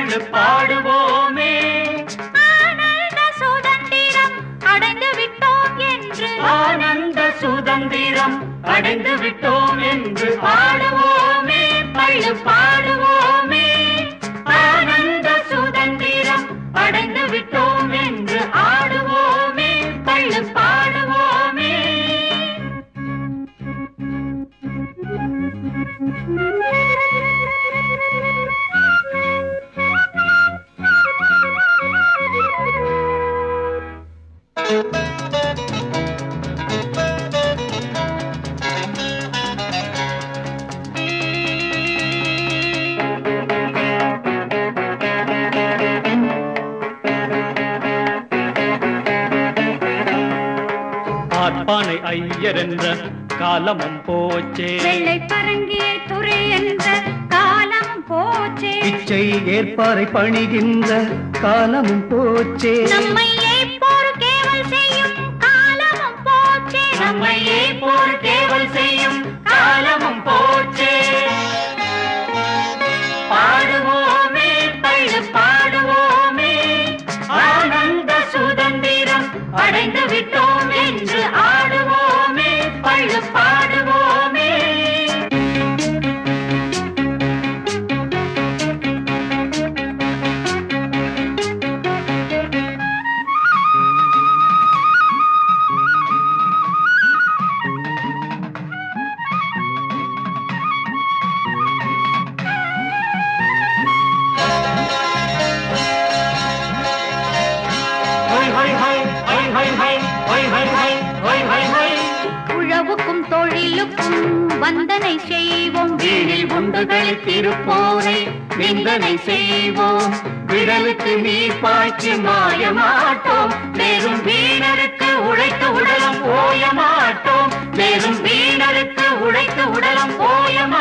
பள்ளு பாடுவோமே ஆனந்த சுதந்திரம் அடைந்து விட்டோம் என்று ஆனந்த சுதந்திரம் அடைந்து விட்டோம் என்று பாடுவோமே பள்ளு பாடுவோமே ஆனந்த சுதந்திரம் அடைந்து விட்டோம் என்று ஆடுவோமே பள்ளு பாடுவோமே ஆர்ப்பானை ஐயர் என்ற காலமும் போச்சே வெள்ளை பரங்கியை துறை என்ற காலம் போச்சே பிச்சை ஏற்பாரை பணிகின்ற காலமும் போச்சே நம்மை ஏற்போர் கேவல் செய்யும் காலமும் போச்சே நம்மையே போல் கேவல் செய்யும் காலமும் போச்சே பாடுவோமே பள்ளு பாடுவோமே ஆனந்த சுதந்திரம் அடைந்து விட்டோம் என்று ஆடுவோமே பள்ளு பாடுவோமே ஹொய் ஹொய் ஹொய் ஹொய் ஹொய் ஹொய் ஹொய் ஹொய் ஹொய் ஹொய் ஹொய் ஹொய் உழவுக்கும் தொழிலுக்கும் வந்தனை செய்வோம் வீணில் உண்டுகளில் திருப்போரை நிந்தனை செய்வோம் விடலுக்கு நீர் பாய்ச்சி மாய மாட்டோம் மேலும் வீணருக்கு உழைத்து உடலம் ஓய மாட்டோம் மேலும் வீணருக்கு உழைத்து உடலம் ஓய